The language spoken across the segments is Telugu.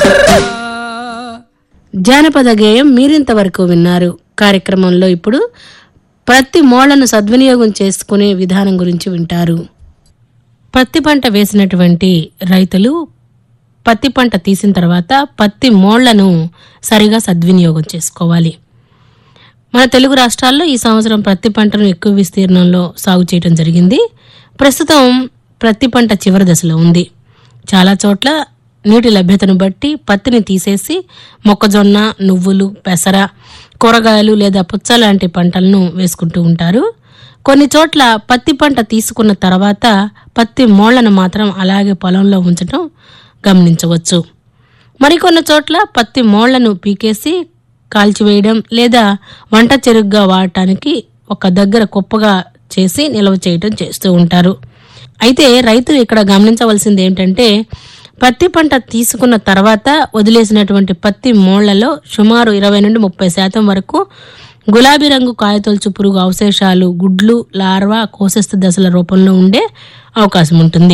జానపద గేయం మీరింతవరకు విన్నారు కార్యక్రమంలో ఇప్పుడు ప్రతి మోళ్లను సద్వినియోగం చేసుకునే విధానం గురించి వింటారు పత్తి పంట వేసినటువంటి రైతులు పత్తి పంట తీసిన తర్వాత పత్తి మోళ్లను సరిగా సద్వినియోగం చేసుకోవాలి మన తెలుగు రాష్ట్రాల్లో ఈ సంవత్సరం ప్రతి పంటను ఎక్కువ విస్తీర్ణంలో సాగు చేయడం జరిగింది ప్రస్తుతం ప్రతి పంట చివరి దశలో ఉంది చాలా చోట్ల నీటి లభ్యతను బట్టి పత్తిని తీసేసి మొక్కజొన్న నువ్వులు పెసర కూరగాయలు లేదా పుచ్చ లాంటి పంటలను వేసుకుంటూ ఉంటారు కొన్ని చోట్ల పత్తి పంట తీసుకున్న తర్వాత పత్తి మోళ్లను మాత్రం అలాగే పొలంలో ఉంచడం గమనించవచ్చు మరికొన్ని చోట్ల పత్తి మోళ్లను పీకేసి కాల్చివేయడం లేదా వంట చెరుగ్గా వాడటానికి ఒక దగ్గర కుప్పగా చేసి నిల్వ చేయడం చేస్తూ ఉంటారు అయితే రైతు ఇక్కడ గమనించవలసింది ఏంటంటే పత్తి పంట తీసుకున్న తర్వాత వదిలేసినటువంటి పత్తి మోళ్లలో సుమారు ఇరవై నుండి ముప్పై శాతం వరకు గులాబీ రంగు కాయతొలుచు పురుగు అవశేషాలు గుడ్లు లార్వా కోశస్థ దశల రూపంలో ఉండే అవకాశం ఉంటుంది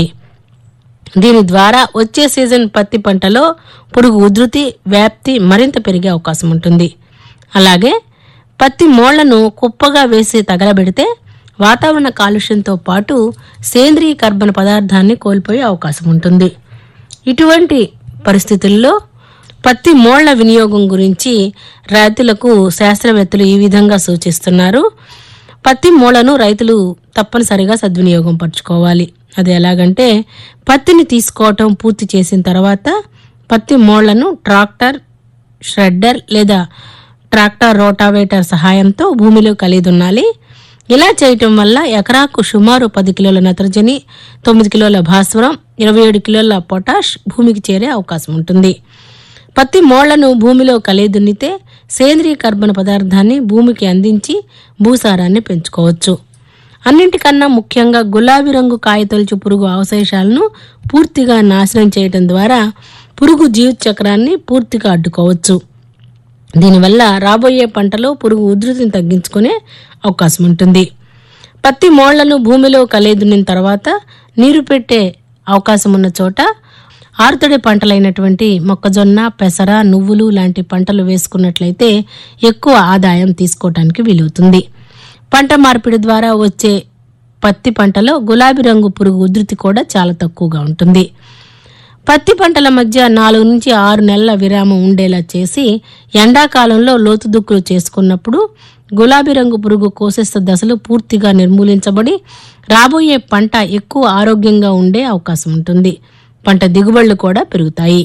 దీని ద్వారా వచ్చే సీజన్ పత్తి పంటలో పురుగు ఉధృతి వ్యాప్తి మరింత పెరిగే అవకాశం ఉంటుంది అలాగే పత్తి మోళ్లను కుప్పగా వేసి తగలబెడితే వాతావరణ కాలుష్యంతో పాటు సేంద్రీయ కర్బన పదార్థాన్ని కోల్పోయే అవకాశం ఉంటుంది ఇటువంటి పరిస్థితుల్లో పత్తి మోళ్ల వినియోగం గురించి రైతులకు శాస్త్రవేత్తలు ఈ విధంగా సూచిస్తున్నారు పత్తి మూలను రైతులు తప్పనిసరిగా సద్వినియోగం పరచుకోవాలి అది ఎలాగంటే పత్తిని తీసుకోవటం పూర్తి చేసిన తర్వాత పత్తి మోళ్లను ట్రాక్టర్ షెడ్డర్ లేదా ట్రాక్టర్ రోటావేటర్ సహాయంతో భూమిలో కలిదున్నాలి ఇలా చేయటం వల్ల ఎకరాకు సుమారు పది కిలోల నత్రజని తొమ్మిది కిలోల భాస్వరం ఇరవై ఏడు కిలోల పొటాష్ భూమికి చేరే అవకాశం ఉంటుంది పత్తి మోళ్లను భూమిలో కలిదున్నితే సేంద్రీయ కర్బన పదార్థాన్ని భూమికి అందించి భూసారాన్ని పెంచుకోవచ్చు అన్నింటికన్నా ముఖ్యంగా గులాబీ రంగు కాయతొలుచు పురుగు అవశేషాలను పూర్తిగా నాశనం చేయడం ద్వారా పురుగు జీవిత చక్రాన్ని పూర్తిగా అడ్డుకోవచ్చు దీనివల్ల రాబోయే పంటలో పురుగు ఉధృతిని తగ్గించుకునే అవకాశం ఉంటుంది పత్తి మోళ్లను భూమిలో కలేదునిన తర్వాత నీరు పెట్టే అవకాశం ఉన్న చోట ఆరుతడి పంటలైనటువంటి మొక్కజొన్న పెసర నువ్వులు లాంటి పంటలు వేసుకున్నట్లయితే ఎక్కువ ఆదాయం తీసుకోవటానికి వీలవుతుంది పంట మార్పిడి ద్వారా వచ్చే పత్తి పంటలో గులాబీ రంగు పురుగు ఉధృతి కూడా చాలా తక్కువగా ఉంటుంది పత్తి పంటల మధ్య నాలుగు నుంచి ఆరు నెలల విరామం ఉండేలా చేసి ఎండాకాలంలో లోతు దుక్కులు చేసుకున్నప్పుడు గులాబీ రంగు పురుగు కోసేస్త దశలు పూర్తిగా నిర్మూలించబడి రాబోయే పంట ఎక్కువ ఆరోగ్యంగా ఉండే అవకాశం ఉంటుంది పంట దిగుబడులు కూడా పెరుగుతాయి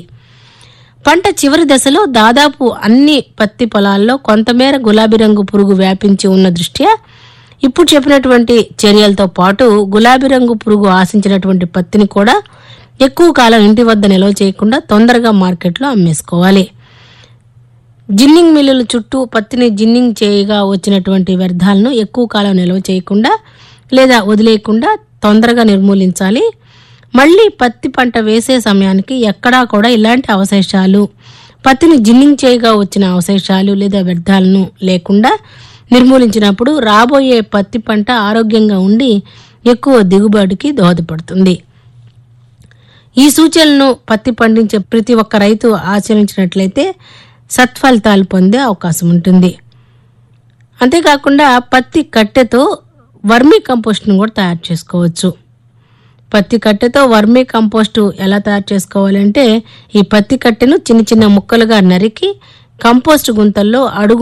పంట చివరి దశలో దాదాపు అన్ని పత్తి పొలాల్లో కొంతమేర గులాబీ రంగు పురుగు వ్యాపించి ఉన్న దృష్ట్యా ఇప్పుడు చెప్పినటువంటి చర్యలతో పాటు గులాబీ రంగు పురుగు ఆశించినటువంటి పత్తిని కూడా ఎక్కువ కాలం ఇంటి వద్ద నిల్వ చేయకుండా తొందరగా మార్కెట్లో అమ్మేసుకోవాలి జిన్నింగ్ మిల్లుల చుట్టూ పత్తిని జిన్నింగ్ చేయగా వచ్చినటువంటి వ్యర్థాలను ఎక్కువ కాలం నిల్వ చేయకుండా లేదా వదిలేయకుండా తొందరగా నిర్మూలించాలి మళ్ళీ పత్తి పంట వేసే సమయానికి ఎక్కడా కూడా ఇలాంటి అవశేషాలు పత్తిని జిన్నింగ్ చేయగా వచ్చిన అవశేషాలు లేదా వ్యర్థాలను లేకుండా నిర్మూలించినప్పుడు రాబోయే పత్తి పంట ఆరోగ్యంగా ఉండి ఎక్కువ దిగుబడికి దోహదపడుతుంది ఈ సూచనలను పత్తి పండించే ప్రతి ఒక్క రైతు ఆచరించినట్లయితే సత్ఫలితాలు పొందే అవకాశం ఉంటుంది అంతేకాకుండా పత్తి కట్టెతో వర్మీ కంపోస్ట్ను కూడా తయారు చేసుకోవచ్చు పత్తి కట్టెతో వర్మీ కంపోస్ట్ ఎలా తయారు చేసుకోవాలంటే ఈ పత్తి కట్టెను చిన్న చిన్న ముక్కలుగా నరికి కంపోస్ట్ గుంతల్లో అడుగు